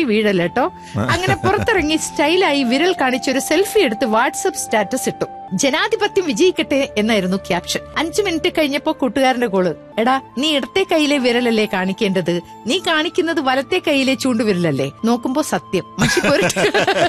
വീഴല്ല കേട്ടോ അങ്ങനെ പുറത്തിറങ്ങി സ്റ്റൈലായി വിരൽ കാണിച്ചൊരു സെൽഫി എടുത്ത് വാട്സപ്പ് സ്റ്റാറ്റസ് ഇട്ടു ജനാധിപത്യം വിജയിക്കട്ടെ എന്നായിരുന്നു ക്യാപ്ഷൻ അഞ്ചു മിനിറ്റ് കഴിഞ്ഞപ്പോ കൂട്ടുകാരന്റെ കോള് എടാ നീ ഇടത്തെ കൈയിലെ വിരലല്ലേ കാണിക്കേണ്ടത് നീ കാണിക്കുന്നത് വലത്തെ കൈയിലെ ചൂണ്ടുവിരലല്ലേ നോക്കുമ്പോ സത്യം മഷി പുരട്ടി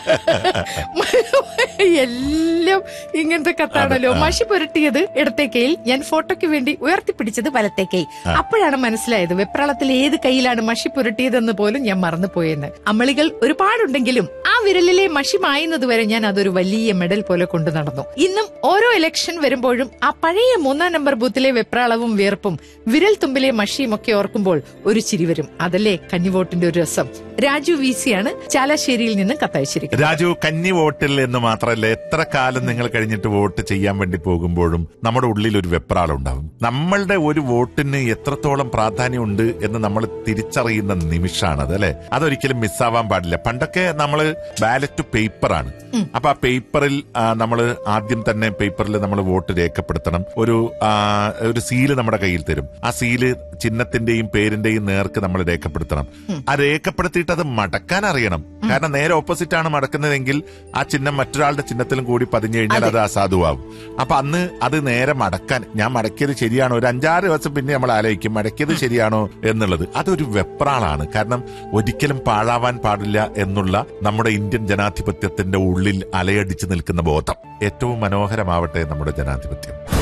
എല്ലാം ഇങ്ങനത്തെ കത്താണല്ലോ മഷി പുരട്ടിയത് ഇടത്തെ കൈയിൽ ഞാൻ ഫോട്ടോയ്ക്ക് വേണ്ടി ഉയർത്തിപ്പിടിച്ചത് വലത്തെ കൈ അപ്പോഴാണ് മനസ്സിലായത് വെപ്രാളത്തിൽ ഏത് കൈയിലാണ് മഷി പുരട്ടിയതെന്ന് പോലും ഞാൻ മറന്നുപോയെന്ന് അമളികൾ ഒരുപാടുണ്ടെങ്കിലും ആ വിരലിലെ മഷി മായുന്നത് വരെ ഞാൻ അതൊരു വലിയ മെഡൽ പോലെ കൊണ്ടു നടന്നു ഇന്നും ഓരോ ഇലക്ഷൻ വരുമ്പോഴും ആ പഴയ മൂന്നാം നമ്പർ ബൂത്തിലെ വെപ്രാളവും വിയർപ്പും വിരൽ തുമ്പിലെ മഷിയും ഒക്കെ ഓർക്കുമ്പോൾ ഒരു ചിരി വരും അതല്ലേ കന്നിവോട്ടിന്റെ ഒരു രസം രാജു വി സിയാണ് ചാലാശ്ശേരിയിൽ നിന്ന് കത്തയച്ചിരിക്കുന്നത് രാജു കന്നി വോട്ടിൽ എന്ന് മാത്രമല്ല എത്ര കാലം നിങ്ങൾ കഴിഞ്ഞിട്ട് വോട്ട് ചെയ്യാൻ വേണ്ടി പോകുമ്പോഴും നമ്മുടെ ഉള്ളിൽ ഒരു വെപ്രാളം ഉണ്ടാവും നമ്മളുടെ ഒരു വോട്ടിന് എത്രത്തോളം പ്രാധാന്യമുണ്ട് എന്ന് നമ്മൾ തിരിച്ചറിയുന്ന നിമിഷമാണത് അല്ലെ അതൊരിക്കലും മിസ്സാവാൻ പാടില്ല പണ്ടൊക്കെ നമ്മൾ ബാലറ്റ് പേപ്പറാണ് അപ്പൊ ആ പേപ്പറിൽ നമ്മൾ ആദ്യം തന്നെ പേപ്പറിൽ നമ്മൾ വോട്ട് രേഖപ്പെടുത്തണം ഒരു ആ, ഒരു സീല് നമ്മുടെ കയ്യിൽ തരും ആ സീല് ചിഹ്നത്തിന്റെയും പേരിന്റെയും നേർക്ക് നമ്മൾ രേഖപ്പെടുത്തണം ആ രേഖപ്പെടുത്തിയിട്ട് അത് മടക്കാൻ അറിയണം കാരണം നേരെ ഓപ്പോസിറ്റ് ആണ് മടക്കുന്നതെങ്കിൽ ആ ചിഹ്നം മറ്റൊരാളുടെ ചിഹ്നത്തിലും കൂടി പതിഞ്ഞു കഴിഞ്ഞാൽ അത് അസാധുവാകും അപ്പൊ അന്ന് അത് നേരെ മടക്കാൻ ഞാൻ മടക്കിയത് ശരിയാണോ ഒരു അഞ്ചാറ് ദിവസം പിന്നെ നമ്മൾ ആലോചിക്കും മടക്കിയത് ശരിയാണോ എന്നുള്ളത് അതൊരു വെപ്രാളാണ് കാരണം ഒരിക്കലും പാഴാവാൻ പാടില്ല എന്നുള്ള നമ്മുടെ ഇന്ത്യൻ ജനാധിപത്യത്തിന്റെ ഉള്ളിൽ അലയടിച്ചു നിൽക്കുന്ന ബോധം ഏറ്റവും മനോഹരമാവട്ടെ നമ്മുടെ ജനാധിപത്യം